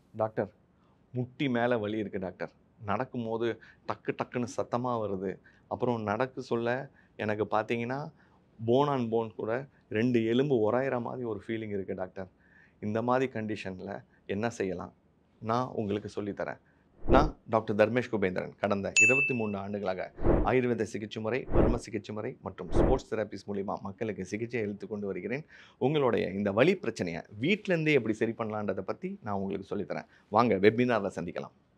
doctor முட்டி மேலே வலி இருக்குது டாக்டர் நடக்கும்போது டக்கு டக்குன்னு சத்தமாக வருது அப்புறம் நடக்க சொல்ல எனக்கு பார்த்தீங்கன்னா போன் ஆன் போன் கூட ரெண்டு எலும்பு உராயிற மாதிரி ஒரு ஃபீலிங் இருக்குது டாக்டர் இந்த மாதிரி கண்டிஷனில் என்ன செய்யலாம் நான் உங்களுக்கு சொல்லித்தரேன் நான் டாக்டர் தர்மேஷ் குபேந்திரன் கடந்த இருபத்தி மூணு ஆண்டுகளாக ஆயுர்வேத சிகிச்சை முறை வர்ம சிகிச்சை முறை மற்றும் ஸ்போர்ட்ஸ் தெரபிஸ் மூலிமா மக்களுக்கு சிகிச்சை அளித்து கொண்டு வருகிறேன் உங்களுடைய இந்த வலி பிரச்சனையை வீட்டிலேருந்தே எப்படி சரி பண்ணலான்றதை பற்றி நான் உங்களுக்கு சொல்லித்தரேன் வாங்க வெபினாரில் சந்திக்கலாம்